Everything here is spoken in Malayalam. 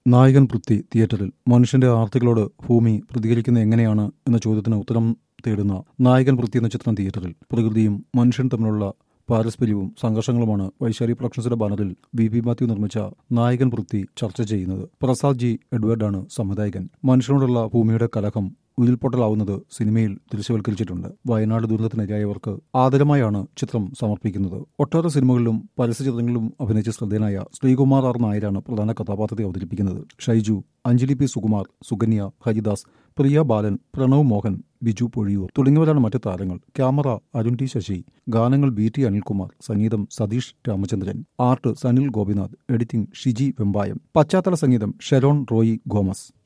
നായകൻ പൃഥ്വി തിയേറ്ററിൽ മനുഷ്യന്റെ ആർത്തികളോട് ഭൂമി പ്രതികരിക്കുന്ന എങ്ങനെയാണ് എന്ന ചോദ്യത്തിന് ഉത്തരം തേടുന്ന നായകൻ പൃഥ്വി എന്ന ചിത്രം തിയേറ്ററിൽ പ്രകൃതിയും മനുഷ്യൻ തമ്മിലുള്ള പാരസ്പര്യവും സംഘർഷങ്ങളുമാണ് വൈശാലി പ്രൊഡക്ഷൻസിന്റെ ബാനറിൽ വി പി മാത്യു നിർമ്മിച്ച നായകൻ പൃഥ്വി ചർച്ച ചെയ്യുന്നത് പ്രസാദ് ജി എഡ്വേർഡാണ് സംവിധായകൻ മനുഷ്യനോടുള്ള ഭൂമിയുടെ കലഹം ഉരുൾപൊട്ടലാവുന്നത് സിനിമയിൽ ദൃശ്യവൽക്കരിച്ചിട്ടുണ്ട് വയനാട് ദുരന്തത്തിനിരയായവർക്ക് ആദരമായാണ് ചിത്രം സമർപ്പിക്കുന്നത് ഒട്ടേറെ സിനിമകളിലും പരസ്യചിത്രങ്ങളിലും അഭിനയിച്ച ശ്രദ്ധേയനായ ശ്രീകുമാർ ആർ നായരാണ് പ്രധാന കഥാപാത്രത്തെ അവതരിപ്പിക്കുന്നത് ഷൈജു അഞ്ജലി പി സുകുമാർ സുകന്യ ഹരിദാസ് പ്രിയ ബാലൻ പ്രണവ് മോഹൻ ബിജു പൊഴിയൂർ തുടങ്ങിയവരാണ് മറ്റ് താരങ്ങൾ ക്യാമറ അരുൺ ടി ശശി ഗാനങ്ങൾ ബി ടി അനിൽകുമാർ സംഗീതം സതീഷ് രാമചന്ദ്രൻ ആർട്ട് സനിൽ ഗോപിനാഥ് എഡിറ്റിംഗ് ഷിജി വെമ്പായം പശ്ചാത്തല സംഗീതം ഷെരോൺ റോയി ഗോമസ്